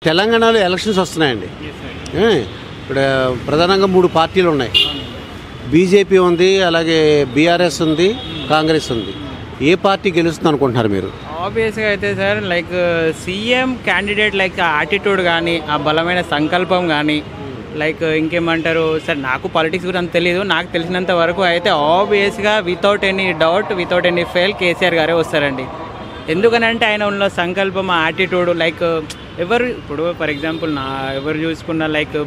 తెలంగాణలో ఎలక్షన్స్ వస్తున్నాయండి ఏ, ఇప్పుడు ప్రధానంగా మూడు పార్టీలు ఉన్నాయి బీజేపీ ఉంది అలాగే బీఆర్ఎస్ ఉంది కాంగ్రెస్ ఉంది ఏ పార్టీ గెలుస్తుంది అనుకుంటున్నారు మీరు ఆబ్వియస్గా అయితే sir like CM candidate like attitude కానీ ఆ బలమైన సంకల్పం కానీ లైక్ ఇంకేమంటారు సార్ నాకు పాలిటిక్స్ గురించి అంత తెలియదు నాకు తెలిసినంత వరకు అయితే ఆబ్వియస్గా without any doubt without any fail KCR గారే వస్తారండి ఎందుకనంటే ఆయన ఉన్న సంకల్పం ఆ యాటిట్యూడ్ లైక్ ఎవరు ఇప్పుడు ఫర్ ఎగ్జాంపుల్ నా ఎవరు చూసుకున్న లైక్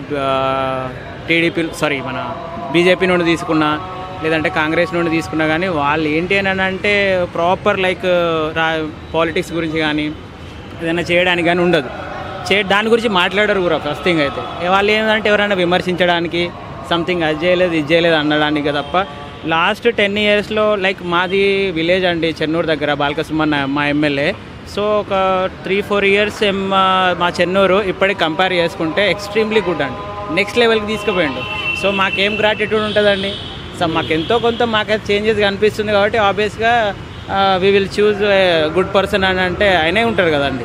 టీడీపీ సారీ మన బీజేపీ నుండి తీసుకున్నా లేదంటే కాంగ్రెస్ నుండి తీసుకున్నా కానీ వాళ్ళు ఏంటి అని అంటే ప్రాపర్ లైక్ రా పాలిటిక్స్ గురించి కానీ ఏదైనా చేయడానికి కానీ ఉండదు చే దాని గురించి మాట్లాడరు కూడా ఫస్ట్ థింగ్ అయితే వాళ్ళు ఏంటంటే ఎవరైనా విమర్శించడానికి సంథింగ్ అది చేయలేదు ఇది చేయలేదు అనడానికి తప్ప లాస్ట్ టెన్ ఇయర్స్లో లైక్ మాది విలేజ్ అండి చెన్నూరు దగ్గర బాలకసుమన్ మా ఎమ్మెల్యే సో ఒక త్రీ ఫోర్ ఇయర్స్ మా చెన్నూరు ఇప్పటికి కంపేర్ చేసుకుంటే ఎక్స్ట్రీమ్లీ గుడ్ అండి నెక్స్ట్ లెవెల్కి తీసుకుపోయిండు సో మాకేం గ్రాటిట్యూడ్ ఉంటుందండి సో మాకు ఎంతో కొంత మాకైతే చేంజెస్ కనిపిస్తుంది కాబట్టి ఆబ్వియస్గా we will choose good person అని అంటే ఆయనే ఉంటారు కదండి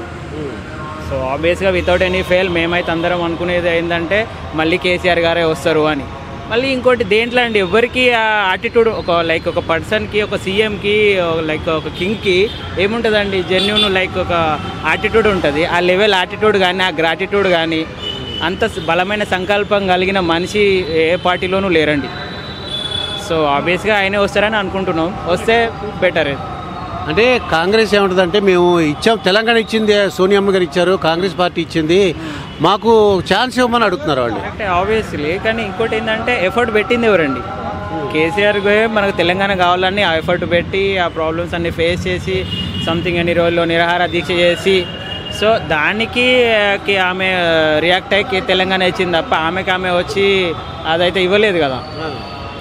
సో ఆబ్వియస్గా వితౌట్ ఎనీ ఫెయిల్ మేమైతే అందరం అనుకునేది ఏంటంటే మళ్ళీ కేసీఆర్ గారే వస్తారు అని మళ్ళీ ఇంకోటి దేంట్లో అండి ఎవరికి ఆ యాటిట్యూడ్ ఒక లైక్ ఒక పర్సన్కి ఒక సీఎంకి లైక్ ఒక కింగ్కి ఏముంటుందండి జెన్యున్ లైక్ ఒక యాటిట్యూడ్ ఉంటుంది ఆ లెవెల్ యాటిట్యూడ్ కానీ ఆ గ్రాటిట్యూడ్ కానీ అంత బలమైన సంకల్పం కలిగిన మనిషి ఏ పార్టీలోనూ లేరండి సో ఆబ్వియస్గా ఆయనే వస్తారని అనుకుంటున్నాం వస్తే బెటర్ అంటే కాంగ్రెస్ ఏముంటుందంటే మేము ఇచ్చాం తెలంగాణ ఇచ్చింది సోనియమ్మ గారు ఇచ్చారు కాంగ్రెస్ పార్టీ ఇచ్చింది మాకు ఛాన్స్ ఇవ్వమని అడుగుతున్నారు వాళ్ళు కరెక్టే ఆబ్వియస్లీ కానీ ఇంకోటి ఏంటంటే ఎఫర్ట్ పెట్టింది ఎవరండి కేసీఆర్ గా మనకు తెలంగాణ కావాలని ఆ ఎఫర్ట్ పెట్టి ఆ ప్రాబ్లమ్స్ అన్ని ఫేస్ చేసి సంథింగ్ ఎన్ని రోజుల్లో నిరాహార దీక్ష చేసి సో దానికి ఆ, కి ఆమె రియాక్ట్ అయ్యి తెలంగాణ ఇచ్చింది తప్ప ఆమెకి ఆమె వచ్చి అదైతే ఇవ్వలేదు కదా